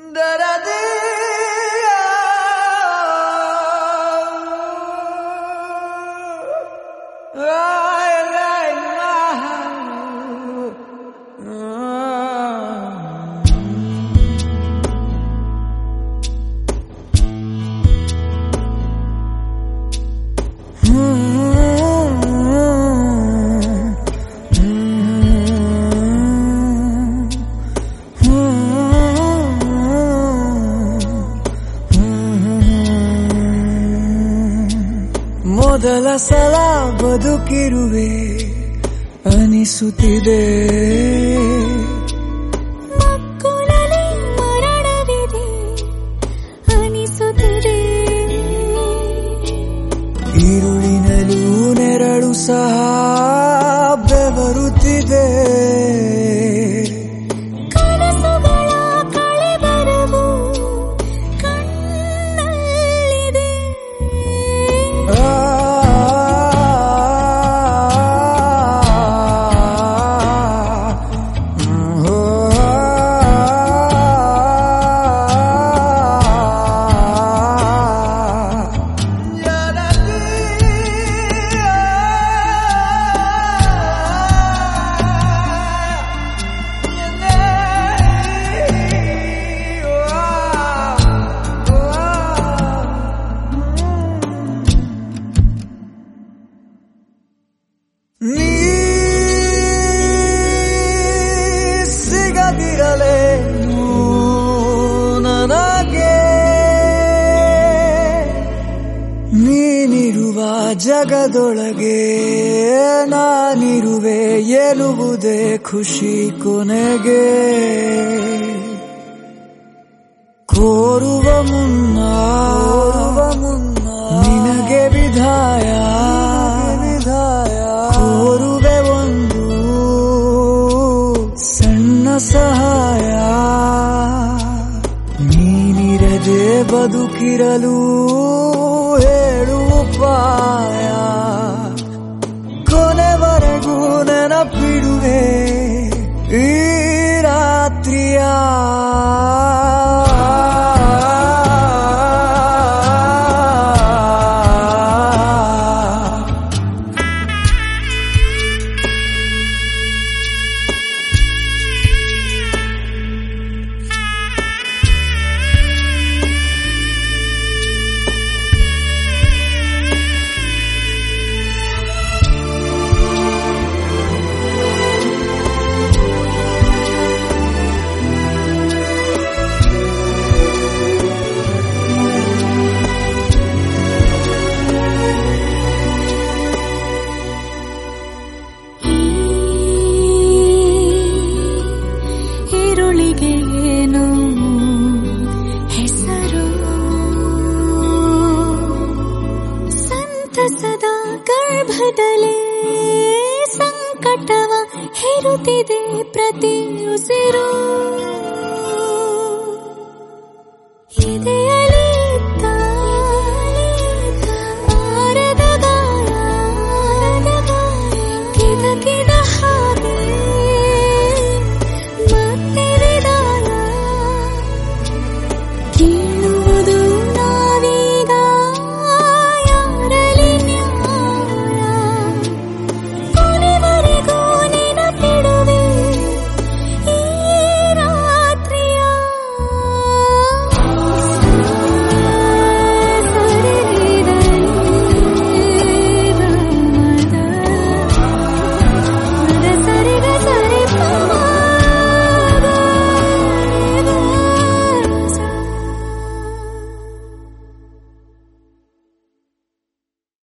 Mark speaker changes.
Speaker 1: ಮೊದಲ ಸಲ ಬದುಕಿರುವೆ ಅನಿಸುತ್ತಿದೆ
Speaker 2: ಮಕ್ಕಳಲ್ಲಿ ಮರಣವಿದೆ ಅನಿಸುತ್ತಿದೆ
Speaker 1: ಈರುಳಿನಲ್ಲೂ ನೆರಳು ಸಹ ಬೆವರುತ್ತಿದೆ
Speaker 2: ಕನಸುಗಳ ಕಳೆಬರವು ಕಣ್ಣಲ್ಲಿದೆ
Speaker 1: ಆ, ಓ, ನೀ ಸಿಗದಿರಲೇನು ನನಗೆ ನೀನಿರುವ ಜಗದೊಳಗೆ ನಾನಿರುವೆ ಎನ್ನುವುದೇ ಖುಷಿ ಕೊನೆಗೆ ಕೋರುವ ಮುನ್ನ ಮುನ್ನ ನಿನಗೆ ವಿಧಾಯ ವಿಧಾಯ ಕೋರುವೆ ಒಂದು ಸಣ್ಣ ಸಹಾಯ ನೀನಿರದೆ ಬದುಕಿರಲು ಹೇಳು ಉಪಾಯ ಕೊನೆವರೆಗೂ ನೆನಪಿಡುವೆ ಈ ರಾತ್ರಿಯ
Speaker 2: ಈ ಈರುಳಿಗೆ ಏನು ಹೆಸರು ಸಂತಸದ ಗರ್ಭದಲ್ಲೇ ಸಂಕಟವ ಹೇರುತ್ತಿದೆ ಪ್ರತಿ ಉಸಿರು